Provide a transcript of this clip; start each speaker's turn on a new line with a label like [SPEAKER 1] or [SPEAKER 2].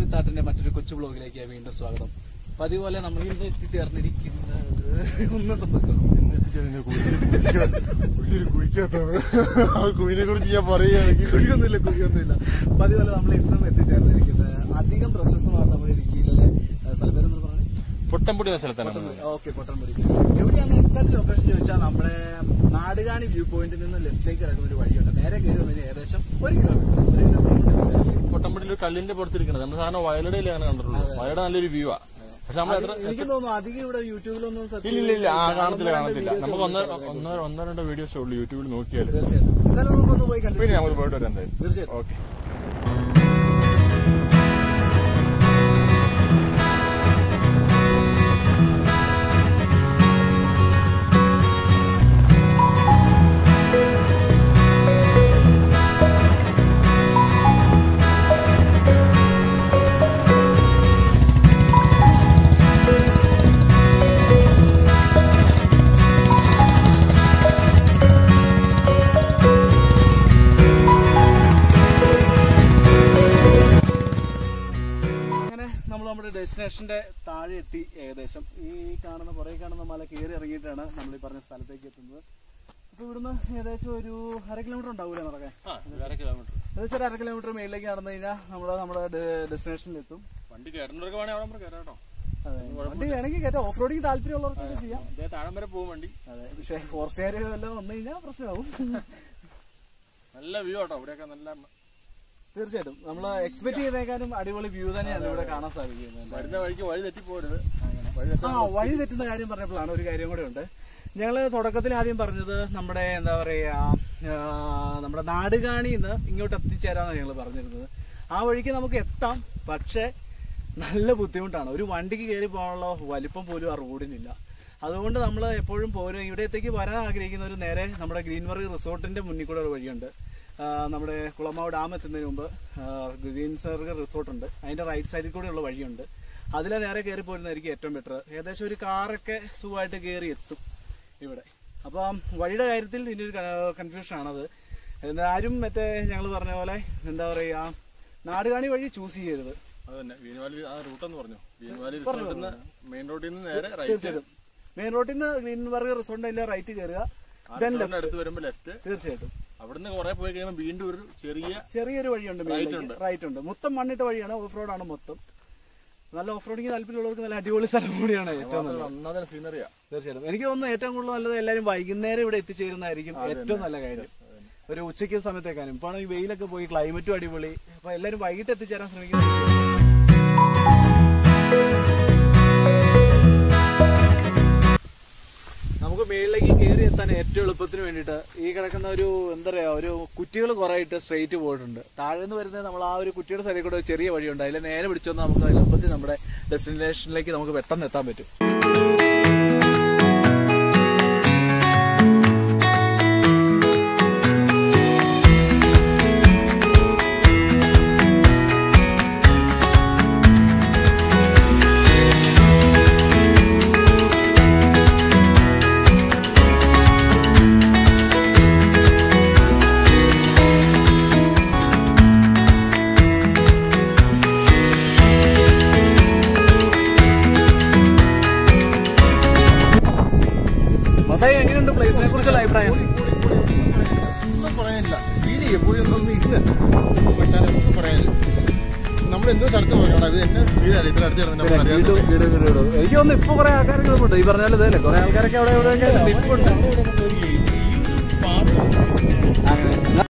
[SPEAKER 1] കുട്ടാട്ടന്റെ മറ്റൊരു കൊച്ചു ബ്ലോഗിലേക്ക് വീണ്ടും സ്വാഗതം പതിവ് പോലെ നമ്മൾ ഇന്ന് എത്തിച്ചേർന്നിരിക്കുന്നത് ഒന്ന് സന്തോഷം
[SPEAKER 2] കുഴിനെ കുറിച്ച് ഞാൻ പറയുകയാണെങ്കിൽ
[SPEAKER 1] കുഴിയൊന്നുമില്ല കുഴിയൊന്നുമില്ല പതിവ് പോലെ നമ്മൾ ഇന്നും എത്തിച്ചേർന്നിരിക്കുന്നത് അധികം പ്രശസ്തമാണ് നമ്മുടെ ഇടുക്കിയിലെ സ്ഥലപ്പേര് എന്ന് പറഞ്ഞു
[SPEAKER 2] പൊട്ടംപൊടി എന്ന സ്ഥലത്താണ്
[SPEAKER 1] ഓക്കെ പൊട്ടൻമുടി എവിടെയാണ് എക്സാക്ട് ലൊക്കേഷൻ ചോദിച്ചാൽ നമ്മുടെ നാടുകാണി വ്യൂ പോയിന്റിൽ നിന്ന് ലെഫ്റ്റിലേക്ക് കിടക്കുന്ന ഒരു വഴിയുണ്ട് നേരെ കയറി വന്നതിന് ഏകദേശം ഒരു കിലോമീറ്റർ ഒരു കിലോമീറ്റർ
[SPEAKER 2] പൊട്ടംപൊടിയിൽ ഒരു കല്ലിന്റെ പുറത്തിരിക്കുന്നത് നമ്മൾ സാധാരണ വയലടയിലാണ് കണ്ടിട്ടുള്ളൂ വയലയുടെ നല്ലൊരു വ്യൂ ആ പക്ഷെ നമ്മൾ എത്ര
[SPEAKER 1] എനിക്ക് തോന്നുന്നു അധികം ഇവിടെ യൂട്യൂബിലൊന്നും സെർച്ച്
[SPEAKER 2] ഇല്ല ഇല്ല ഇല്ല ആ കാണത്തില്ല കാണത്തില്ല നമുക്ക് ഒന്നോ ഒന്നോ ഒന്നോ രണ്ടോ വീഡിയോസേ ഉള്ളൂ യൂട്യൂബിൽ നോക്കിയാൽ
[SPEAKER 1] തീർച്ചയായിട്ടും എന്തായാലും നമുക്കൊന്ന് പോയി കണ്ടു
[SPEAKER 2] പിന്നെ നമ്മൾ പോയിട്ട് വരാം എന്തായാലും
[SPEAKER 1] തീർച്ചയായിട്ടും
[SPEAKER 2] ഓക്കെ
[SPEAKER 1] അങ്ങനെ നമ്മൾ നമ്മുടെ ഡെസ്റ്റിനേഷന്റെ താഴെ എത്തി ഏകദേശം ഈ കാണുന്ന പുറകെ കാണുന്ന മല കയറി ഇറങ്ങിയിട്ടാണ് നമ്മൾ ഈ പറഞ്ഞ സ്ഥലത്തേക്ക് എത്തുന്നത് അപ്പൊ ഇവിടുന്ന് ഏകദേശം ഒരു അര കിലോമീറ്റർ ഉണ്ടാവൂലേ നടക്കാൻ
[SPEAKER 2] അര കിലോമീറ്റർ
[SPEAKER 1] ഏകദേശം ഒരു അര കിലോമീറ്റർ മേളിലേക്ക് നടന്നു കഴിഞ്ഞാൽ നമ്മൾ നമ്മുടെ ഡെസ്റ്റിനേഷനിൽ എത്തും
[SPEAKER 2] വണ്ടി കയറുന്നവർക്ക് വേണേ അവിടെ നമ്മൾ കയറാം കേട്ടോ
[SPEAKER 1] അതെ വണ്ടി വേണമെങ്കിൽ കയറ്റാം ഓഫ് റോഡിങ് താല്പര്യമുള്ളവർക്കൊക്കെ ചെയ്യാം
[SPEAKER 2] അതേ താഴം വരെ പോകും വണ്ടി
[SPEAKER 1] അതെ പക്ഷേ ഫോറസ്റ്റുകാർ വല്ലതും വന്നു കഴിഞ്ഞാൽ പ്രശ്നമാവും
[SPEAKER 2] നല്ല വ്യൂ ആട്ടോ ഇവിടെയൊക്കെ നല്ല
[SPEAKER 1] തീർച്ചയായിട്ടും നമ്മൾ എക്സ്പെക്ട് ചെയ്തേക്കാളും അടിപൊളി വ്യൂ തന്നെയാണ് ഇവിടെ കാണാൻ സാധിക്കുന്നത്
[SPEAKER 2] വരുന്ന വഴിക്ക് വഴി തെറ്റിപ്പോരുത് വഴി
[SPEAKER 1] ആ വഴി തെറ്റുന്ന കാര്യം പറഞ്ഞപ്പോഴാണ് ഒരു കാര്യം കൂടെ ഉണ്ട് ഞങ്ങള് തുടക്കത്തിൽ ആദ്യം പറഞ്ഞത് നമ്മുടെ എന്താ പറയാ ആ, നമ്മുടെ നാടുകാണിന്ന് ഇങ്ങോട്ട് എത്തിച്ചേരാന്നാണ് ഞങ്ങൾ പറഞ്ഞിരുന്നത് ആ വഴിക്ക് നമുക്ക് എത്താം പക്ഷേ നല്ല ബുദ്ധിമുട്ടാണ് ഒരു വണ്ടിക്ക് കയറി പോകാനുള്ള വലിപ്പം പോലും ആ റോഡിനില്ല അതുകൊണ്ട് നമ്മൾ എപ്പോഴും പോരും ഇവിടത്തേക്ക് വരാൻ ആഗ്രഹിക്കുന്നവർ നേരെ നമ്മുടെ ഗ്രീൻവറി റിസോർട്ടിന്റെ മുന്നിൽ കൂടെ ഒരു വഴിയുണ്ട് ആ, നമ്മുടെ കുളമാവ് ഡാം എത്തുന്നതിന് മുമ്പ് ഗ്രീൻ സർഗ് റിസോർട്ട് ഉണ്ട് അതിന്റെ റൈറ്റ് സൈഡിൽ കൂടെയുള്ള വഴിയുണ്ട് അതിലെ നേരെ കയറി പോരുന്നതായിരിക്കും ഏറ്റവും ബെറ്റർ ഏകദേശം ഒരു കാറൊക്കെ സുഖമായിട്ട് കയറി എത്തും ഇവിടെ അപ്പം വഴിയുടെ കാര്യത്തിൽ ഇനി ഒരു കൺഫ്യൂഷൻ ആണത് എന്താ ആരും മറ്റേ ഞങ്ങൾ പറഞ്ഞ പോലെ എന്താ പറയുക നാടുകാണി വഴി ചൂസ് ചെയ്യരുത്
[SPEAKER 2] അത് തന്നെ വീൻവാലി ആ റൂട്ടെന്ന് പറഞ്ഞു വീൻവാലി റിസോർട്ടിൽ നിന്ന് മെയിൻ റോഡിൽ നിന്ന് നേരെ റൈറ്റ്
[SPEAKER 1] തീർച്ചയായിട്ടും മെയിൻ റോഡിൽ നിന്ന് ഗ്രീൻ വർഗ് റിസോർട്ടിന്റെ റൈറ്റ് കയറുക ദെൻ
[SPEAKER 2] റിസോർട്ടിന് അടുത്ത് വരുമ്പോൾ ലെഫ്റ്റ്
[SPEAKER 1] തീർച്ചയായിട്ടും
[SPEAKER 2] അവിടുന്ന് കുറെ പോയി കഴിയുമ്പോൾ വീണ്ടും ഒരു ചെറിയ
[SPEAKER 1] ചെറിയൊരു വഴിയുണ്ട് മേളിലേക്ക്. റൈറ്റ് ഉണ്ട് മൊത്തം മണ്ണിട്ട വഴിയാണ് ഓഫ് റോഡാണ് മൊത്തം നല്ല ഓഫ് റോഡിങ് താല്പര്യമുള്ളവർക്ക് നല്ല അടിപൊളി സ്ഥലം കൂടിയാണ് ഏറ്റവും നല്ലത്
[SPEAKER 2] ഒന്നാമത്തെ സീനറിയാ
[SPEAKER 1] തീർച്ചയായിട്ടും എനിക്ക് തോന്നുന്നു ഏറ്റവും കൂടുതൽ നല്ലത് എല്ലാവരും വൈകുന്നേരം ഇവിടെ എത്തിച്ചേരുന്നതായിരിക്കും ഏറ്റവും നല്ല കാര്യം ഒരു ഉച്ചയ്ക്ക് സമയത്തേക്കാനും ഇപ്പോൾ ഈ വെയിലൊക്കെ പോയി ക്ലൈമറ്റും അടിപൊളി അപ്പൊ എല്ലാവരും വൈകിട്ട് എത്തിച്ചേരാൻ ശ്രമിക്കുന്നത് നമുക്ക് മേളിലേക്ക് കയറി എത്താൻ ഏറ്റവും എളുപ്പത്തിന് വേണ്ടിയിട്ട് ഈ കിടക്കുന്ന ഒരു എന്താ പറയാ ഒരു കുറ്റികൾ കുറെ ഇട്ട് സ്ട്രെയിറ്റ് പോയിട്ടുണ്ട് താഴെ നിന്ന് വരുന്നത് നമ്മൾ ആ ഒരു കുറ്റിയുടെ സൈഡിൽ കൂടെ ഒരു ചെറിയ വഴിയുണ്ട് അതിൽ നേരെ പിടിച്ചൊന്ന് നമുക്ക് എളുപ്പത്തിൽ നമ്മുടെ ഡെസ്റ്റിനേഷനിലേക്ക് നമുക്ക് പെട്ടെന്ന് എത്താൻ പറ്റും മതായി എങ്ങനെയുണ്ട് പ്ലേസിനെ കുറിച്ചുള്ള അഭിപ്രായം
[SPEAKER 2] ഒന്നും പറയാനില്ല വീട് പോയി ഒന്നും ഇല്ല പറ്റാനൊന്നും പറയാനില്ല നമ്മൾ എന്തോ സ്ഥലത്ത് പോകണം അത് എന്നെ വീടല്ല ഇത്ര അടുത്ത് കിടന്നിട്ട് നമുക്ക് അറിയാം
[SPEAKER 1] വീട് വീട് വീട് വീട് എനിക്ക് തോന്നുന്നു ഇപ്പൊ കുറെ ആൾക്കാരൊക്കെ ഉണ്ട് ഈ പറഞ്ഞാൽ ഇതല്ലേ കുറെ ആൾക്കാരൊക്കെ അവിടെ ഇവിടെ നിൽപ്പുണ്ട് അങ്ങനെ